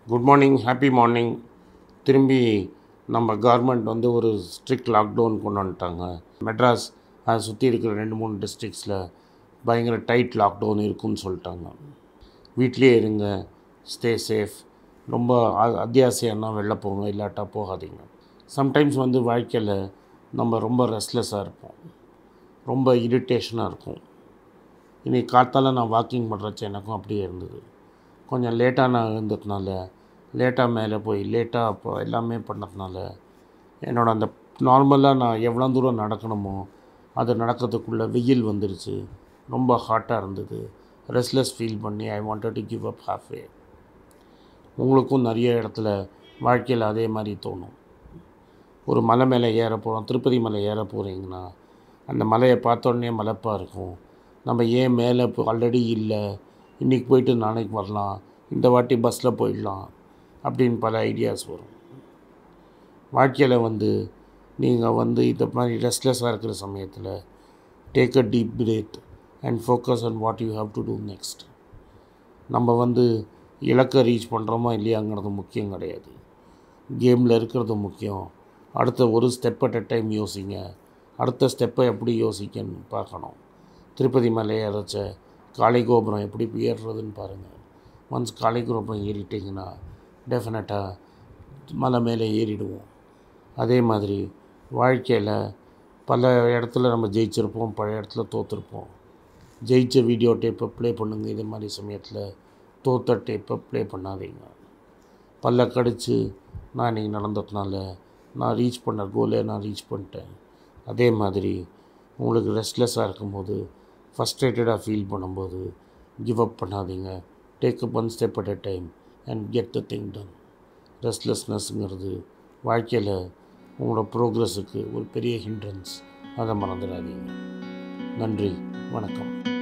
good morning happy morning திரும்பி நம்ம government வந்து ஒரு ஸ்ட்ரிக்ட் லாக்டவுன் கொண்டு வந்துட்டாங்க மெட்ராஸ் அதை சுற்றி இருக்கிற ரெண்டு மூணு டிஸ்ட்ரிக்ஸில் பயங்கர டைட் லாக்டவுன் இருக்குன்னு சொல்லிட்டாங்க வீட்லேயே இருங்க ஸ்டே சேஃப் ரொம்ப அ- அத்தியாவசியம்னா வெளில போங்க இல்லாட்டா போகாதீங்க சம்டைம்ஸ் வந்து வாழ்க்கையில் நம்ம ரொம்ப ரெஸ்ட்லெஸ்ஸாக இருப்போம் ரொம்ப இரிட்டேஷனாக இருக்கும் இன்னைக்கு காத்தால நான் வாக்கிங் பண்ணுறச்ச எனக்கும் அப்படியே இருந்தது கொஞ்சம் லேட்டாக நான் எழுந்ததுனால லேட்டாக மேலே போய் லேட்டாக இப்போ எல்லாமே பண்ணதுனால என்னோட அந்த நார்மலாக நான் எவ்வளோ தூரம் நடக்கணுமோ அது நடக்கிறதுக்குள்ளே வெயில் வந்துருச்சு ரொம்ப ஹாட்டாக இருந்தது ரெஸ்ட்லெஸ் ஃபீல் பண்ணி I wanted to give up halfway உங்களுக்கும் நிறைய இடத்துல வாழ்க்கையில் அதே மாதிரி தோணும் ஒரு மலை மேலே ஏற போகிறோம் திருப்பதி மலை ஏற போகிறீங்கன்னா அந்த மலையை பார்த்த உடனே மலைப்பாக இருக்கும் நம்ம ஏன் மேலே இப்போ ஆல்ரெடி இல்லை இன்றைக்கி போயிட்டு நாளைக்கு வரலாம் இந்த வாட்டி பஸ்ஸில் போயிடலாம் அப்படின்னு பல ஐடியாஸ் வரும் வாழ்க்கையில் வந்து நீங்கள் வந்து இந்த மாதிரி ரெஸ்ட்லெஸ்ஸாக இருக்கிற சமயத்தில் take a deep breath and focus on what you have to do next நம்ம வந்து இலக்கை ரீச் பண்ணுறோமா இல்லையாங்கிறது முக்கியம் கிடையாது கேமில் இருக்கிறது முக்கியம் அடுத்த ஒரு ஸ்டெப் அட் அ டைம் யோசிங்க அடுத்த ஸ்டெப்பை எப்படி யோசிக்கன்னு பார்க்கணும் திருப்பதி மலை ஏறச்ச காளை கோபுரம் எப்படி ஏறுறதுன்னு பாருங்கள் ஒன்ஸ் காளை கோபுரம் ஏறிட்டிங்கன்னா டெஃபினட்டாக மலை மேலே ஏறிடுவோம் அதே மாதிரி வாழ்க்கையில் பல இடத்துல நம்ம ஜெயிச்சிருப்போம் பல இடத்துல தோற்றுருப்போம் ஜெயிச்ச வீடியோ டேப்பை ப்ளே பண்ணுங்க இதே மாதிரி சமயத்தில் தோத்த டேப்பை ப்ளே பண்ணாதீங்க பல்ல கடிச்சு நான் இன்றைக்கி நடந்ததுனால நான் ரீச் பண்ண கோலை நான் ரீச் பண்ணிட்டேன் அதே மாதிரி உங்களுக்கு ரெஸ்ட்லெஸ்ஸாக இருக்கும்போது ஃப்ரஸ்ட்ரேட்டடாக ஃபீல் பண்ணும்போது கிவ் அப் பண்ணாதீங்க take up one step at a time and get the thing done ரெஸ்ட்லெஸ்னஸ்ங்கிறது வாழ்க்கையில் உங்களோட ப்ரோக்ரஸுக்கு ஒரு பெரிய ஹிண்ட்ரன்ஸ் அதை மறந்துடாதீங்க நன்றி வணக்கம்